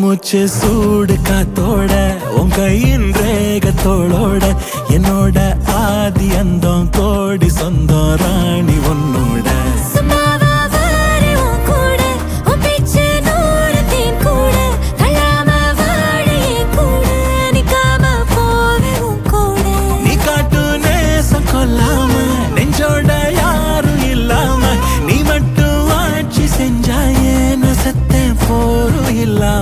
மூச்சு சூடு காத்தோட உன் கையின் ரேகத்தோளோட என்னோட ஆதி அந்தம் கோடி சொந்தம் ராணி உன்னோட சும்மாவா வாரு உன் கூட, உன் பேச்சு நூறு தேன் கூட. தள்ளாம வாழ என் கூட, நிக்காம போவே உன் கூட. நீ காட்டு நேசம் கொல்லாம நெஞ்சோட யாரும் இல்லாம நீ மட்டும் ஆட்சி செஞ்சாயே நான் செத்தேன் போரும் இல்லாம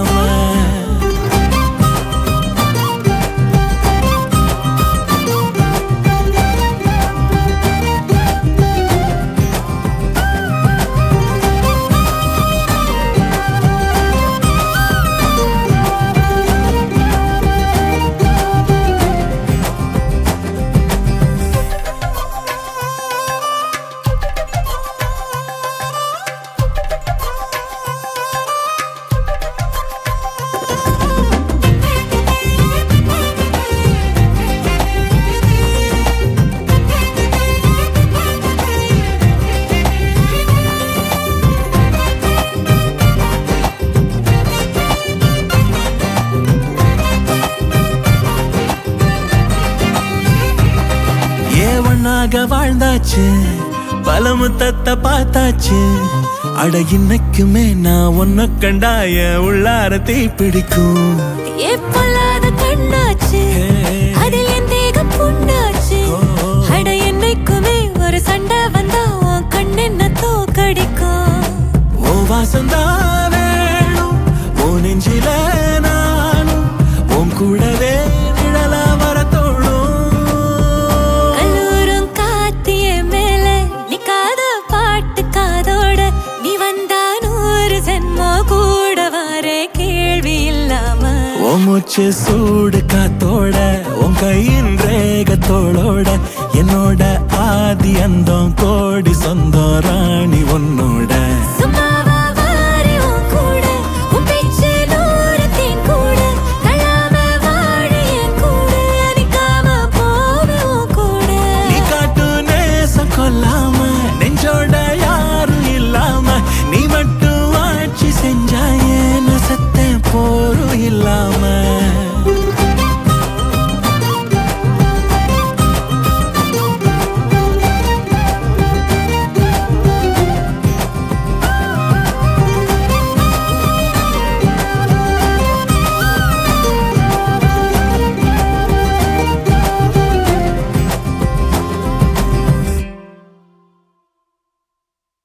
ஏ ஒன்னாக வாழ்ந்தாச்சு பல முத்தத்தை பார்த்தாச்சு அட இன்னைக்குமே நான் உன்னை கண்டாய உள்ளார தீ பிடிக்கும் ஏன் பொல்லாத கண்ணாச்சு, அதில் என் தேகம் புண்ணாச்சு. அட என்னைக்குமே ஒரு சண்டை வந்தா உன் கண்ணென்ன தோக்கடிக்கும் ஓ வாசந்தான் வேணும் ஓ நெஞ்சில நானும் உன் கூடவே நிழலா வர தோணும் கல்லூரும் காத்திய மேல நிக்காத பாட்டு காதோட நீ வந்தா நூறு ஜென்மோ கூட வர கேள்வி இல்லாம ஓ மூச்சு சூடு காத்தோட உன் கையின் ரேகத்தோளோட என்னோட ஆதி